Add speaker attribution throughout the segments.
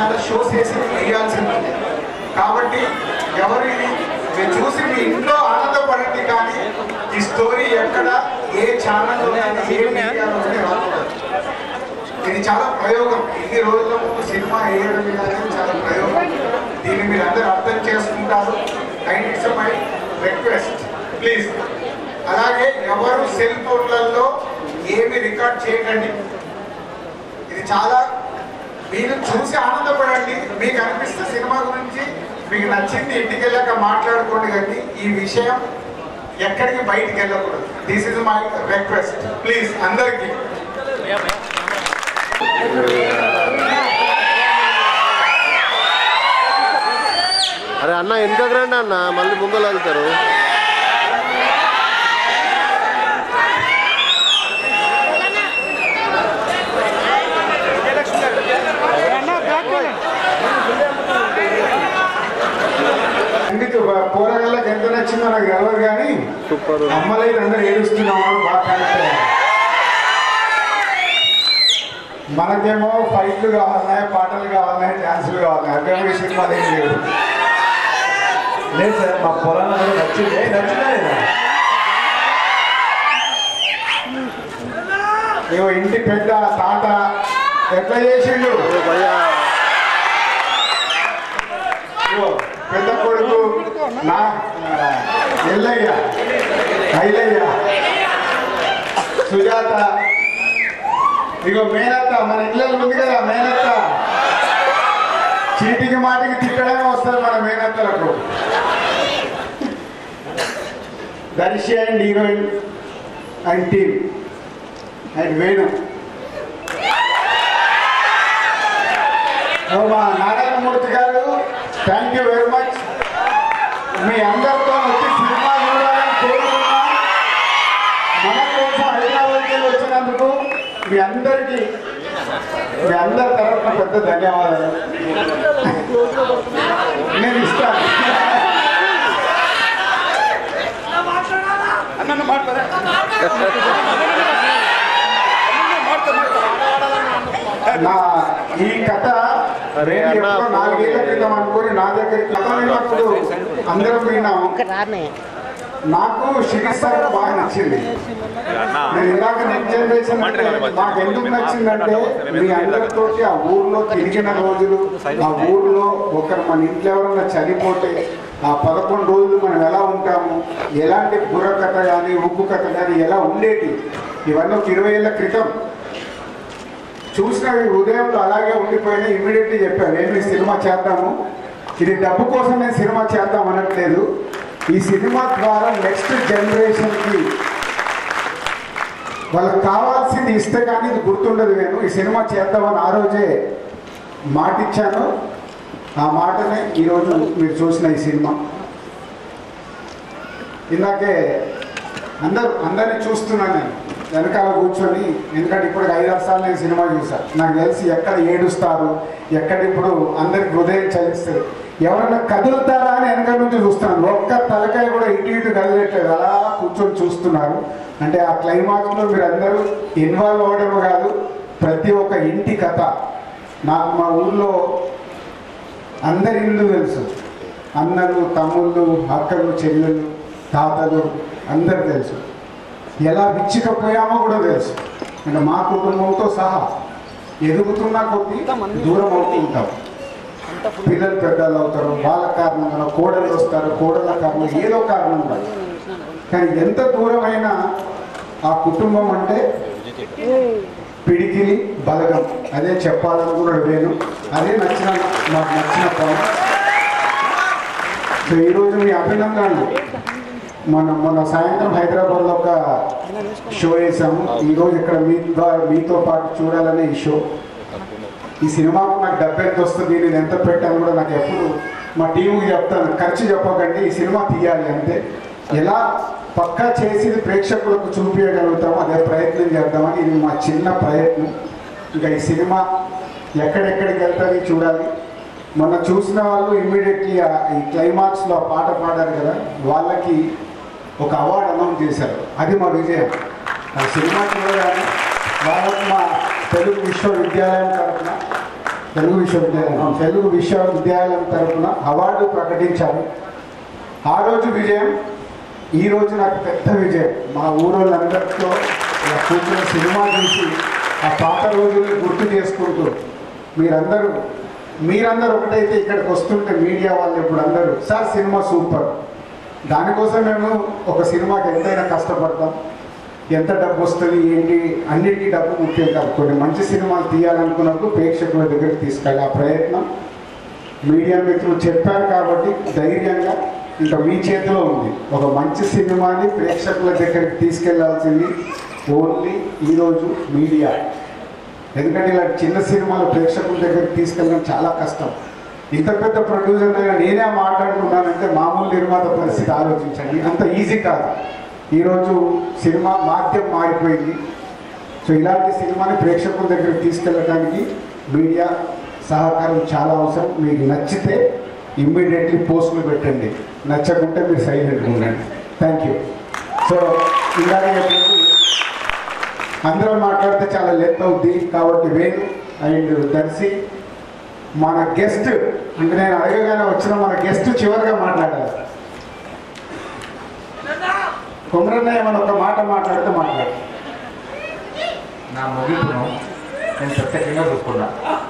Speaker 1: channel shows వేసి వేయాల్సింది కాబట్టి ఎవరు ఇది మీరు చూసి మీ ఇంట్లో ఆనందపడండి కానీ ఈ స్టోరీ ఎక్కడ ఏ ఛానల్లో ఏ మీడియాలోనే రాకూడదు ఇది చాలా ప్రయోగం ఇన్ని రోజుల ముందు సినిమా వేయడం అనేది చాలా ప్రయోగం దీన్ని మీరు అందరూ అర్థం చేసుకుంటారు and it's my request please అలాగే ఎవరు సెల్ ఫోన్లలో ఏమి రికార్డ్ చేయకండి ఇది చాలా మీరు చూసి ఆనందపడండి మీకు అనిపిస్తే సినిమా గురించి మీకు నచ్చింది ఇంటికి వెళ్ళాక మాట్లాడుకోండి కానీ ఈ విషయం ఎక్కడికి బయటికి వెళ్ళకూడదు this is my request please అందరికీ
Speaker 2: అరే అన్న వెనుకకు రండి అన్న మళ్ళీ ముంగలు వెళ్తారు
Speaker 1: ఎందుకు పోరగాళ్ళకి ఎంత నచ్చిందో నాకు తెలియదు కానీ
Speaker 2: సూపర్
Speaker 1: అమ్మలైన అందరూ ఏడుస్తున్నాము బాగా కరెక్ట్ మనకేమో ఫైట్లు కావాలన్నాయి పాటలు కావాలన్నాయి డ్యాన్సులు కావాలన్నాయి అవేమో ఈ సినిమాలు ఏం లేవు
Speaker 3: లేదు సార్ మా పొలాన్ని కూడా నచ్చింది ఏ, నచ్చిందా లేదా
Speaker 1: ఏవో ఇంటి పెద్ద తాత ఎట్లా చేసిండు
Speaker 2: భయ్యా
Speaker 1: ఇగో పెద్ద కొడుకు నా ఎల్లయ్య ఐలయ్య సుజాత ఇగో మేనత్త మన ఇళ్ళలో ఉంది కదా మేనత్త చీటికి మాటికి తిట్టడమే వస్తుంది మన మేనత్తలకు Darshi and heroine and team and Venu ఓ మా Narayanamurthy garu thank you very much మీ అందరితో వచ్చి సినిమా చూడాలని కోరుకున్నా మన కోసం హైదరాబాద్కి వెళ్ళి వచ్చినందుకు మీ అందరికీ మీ అందరి తరఫున పెద్ద ధన్యవాదాలు నేను ఇస్తాను నా ఈ కథ నేను ఎప్పుడో నాలుగేళ్ల క్రితం అనుకుని నా దగ్గరికి కథ విన్నప్పుడు అందరం విన్నాము నాకు శిరీష్ సార్ బాగా నచ్చింది నేను ఇందాక నెక్స్ట్ జనరేషన్ అంటే నాకు ఎందుకు నచ్చిందంటే మీ అందరితోటి ఆ ఊర్లో తిరిగిన రోజులు ఆ ఊర్లో ఒకరు మన ఇంట్లో ఎవరన్నా చనిపోతే ఆ పదకొండు రోజులు మనం ఎలా ఉంటాము ఎలాంటి బుర్ర కథ కానీ ఉప్పు కథ కానీ ఎలా ఉండేటి ఇవన్నీ ఒక ఇరవై ఏళ్ళ క్రితం చూసినవి ఉదయంలో అలాగే ఉండిపోయినా ఇమ్మీడియట్లీ చెప్పాను నేను ఈ సినిమా చేద్దాము ఇది డబ్బు కోసం నేను సినిమా చేద్దాం అనట్లేదు ఈ సినిమా ద్వారా నెక్స్ట్ జనరేషన్కి వాళ్ళకి కావాల్సింది ఇస్తే కానీ ఇది గుర్తుండదు నేను ఈ సినిమా చేద్దామని ఆ రోజే మాట ఇచ్చాను ఆ మాటనే ఈరోజు మీరు చూసిన ఈ సినిమా ఇందాకే అందరు అందరిని చూస్తున్నాను నేను వెనకాల కూర్చొని ఎందుకంటే ఇప్పుడు ఐదారు సార్లు నేను సినిమా చూసాను నాకు తెలిసి ఎక్కడ ఏడుస్తారు ఎక్కడ ఇప్పుడు అందరికి హృదయం చలిస్తుంది ఎవరైనా కదులుతారా అని వెనక నుంచి చూస్తున్నాను ఒక్క తలకాయ కూడా ఇటు ఇటు కదిలేట్లేదు అలా కూర్చొని చూస్తున్నారు అంటే ఆ క్లైమాక్స్లో మీరు అందరూ ఇన్వాల్వ్ అవ్వడం కాదు ప్రతి ఒక్క ఇంటి కథ నాకు మా ఊళ్ళో అందరి ఇల్లు తెలుసు అన్నలు తమ్ముళ్ళు అక్కలు చెల్లెలు తాతలు అందరు తెలుసు ఎలా విచ్చికపోయామో కూడా తెలుసు అంటే మా కుటుంబంతో సహా ఎదుగుతున్న కొద్దీ దూరం అవుతూ ఉంటాం పిల్లలు పెద్దలు అవుతారు వాళ్ళ కారణంగా కోడలు వస్తారు కోడల కారణం ఏదో కారణం కాదు కానీ ఎంత దూరమైనా ఆ కుటుంబం అంటే పిడికిలి బలగం అదే చెప్పాలనుకున్నాడు వేణు అదే నచ్చిన మాకు నచ్చిన పవన్ సో ఈరోజు మీ అభినందనలు మొన్న మొన్న సాయంత్రం హైదరాబాద్లో ఒక షో వేసాము ఈరోజు ఇక్కడ మీ ద్వారా మీతో పాటు చూడాలనే ఈ షో ఈ సినిమాకు నాకు డబ్బు ఎంత వస్తుంది నేను ఎంత పెట్టాను కూడా నాకు ఎప్పుడు మా టీంకి చెప్తాను ఖర్చు చెప్పకండి ఈ సినిమా తీయాలి అంటే ఎలా పక్కా చేసి ఇది ప్రేక్షకులకు చూపించగలుగుతామో అదే ప్రయత్నం చేద్దామని ఇది మా చిన్న ప్రయత్నం ఇంకా ఈ సినిమా ఎక్కడెక్కడికి వెళ్తుంది చూడాలి మొన్న చూసిన వాళ్ళు ఇమ్మీడియట్లీ ఈ క్లైమాక్స్లో ఆ పాట పాడారు కదా వాళ్ళకి ఒక అవార్డు అనౌన్స్ చేశారు అది మా విజయం ఆ సినిమా చూడగానే వాళ్ళకు మా తెలుగు విశ్వవిద్యాలయం తరఫున తెలుగు విశ్వవిద్యాలయం తెలుగు విశ్వవిద్యాలయం తరఫున అవార్డు ప్రకటించారు ఆ రోజు విజయం ఈ రోజు నాకు పెద్ద విజయం మా ఊరోళ్ళందరితో ఇలా కూర్చొని సినిమా చూసి ఆ పాత రోజుల్ని గుర్తు చేసుకుంటూ మీరందరూ మీరందరూ ఒకటైతే ఇక్కడికి వస్తుంటే మీడియా వాళ్ళు ఇప్పుడు అందరూ సార్ సినిమా సూపర్ దానికోసం మేము ఒక సినిమాకి ఎంతైనా కష్టపడతాం ఎంత డబ్బు వస్తుంది ఏంటి అన్నిటికీ డబ్బు ముఖ్యం కాదు కొన్ని మంచి సినిమాలు తీయాలనుకున్నప్పుడు ప్రేక్షకుల దగ్గరికి తీసుకెళ్ళి ఆ ప్రయత్నం మీడియా మిత్రులు చెప్పారు కాబట్టి ధైర్యంగా ఇంకా మీ చేతిలో ఉంది ఒక మంచి సినిమాని ప్రేక్షకుల దగ్గరికి తీసుకెళ్లాల్సింది ఓన్లీ ఈరోజు మీడియా ఎందుకంటే ఇలా చిన్న సినిమాలు ప్రేక్షకుల దగ్గరికి తీసుకెళ్ళడం చాలా కష్టం ఇంత పెద్ద ప్రొడ్యూసర్ అయినా నేనే మాట్లాడుతున్నానంటే మామూలు నిర్మాత పరిస్థితి ఆలోచించండి అంత ఈజీ కాదు ఈరోజు సినిమా మాధ్యం మారిపోయింది సో ఇలాంటి సినిమాని ప్రేక్షకుల దగ్గరికి తీసుకెళ్ళడానికి మీడియా సహకారం చాలా అవసరం మీకు నచ్చితే ఇమ్మీడియట్లీ పోస్టులు పెట్టండి నచ్చకుంటే మీరు సైలెంట్గా ఉండండి థ్యాంక్ యూ సో ఇలాగే చెప్పేసి అందరం మాట్లాడితే చాలా లెంత్ అవుద్ది కాబట్టి వేణు అండ్ దర్శి మన గెస్ట్ అంటే నేను అడగగానే వచ్చిన మన గెస్ట్ చివరిగా మాట్లాడాలి కొమరన్న ఏమైనా ఒక మాట మాట్లాడితే మాట్లాడు
Speaker 3: నా ముగింపును నేను ప్రత్యేకంగా చూసుకున్నా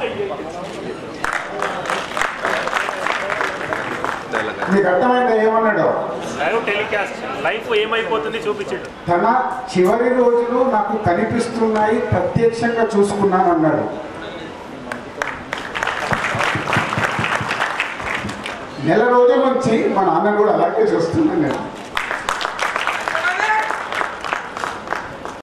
Speaker 1: మీకు అర్థమైందా ఏమన్నాడు
Speaker 4: లైవ్ టెలికాస్ట్ లైఫ్ ఏమైపోతుంది చూపించాడు
Speaker 1: తన చివరి రోజులు నాకు కనిపిస్తున్నాయి ప్రత్యక్షంగా చూసుకున్నాను అన్నాడు నెల రోజుల నుంచి మా నాన్న కూడా అలాగే చూస్తున్నాను నేను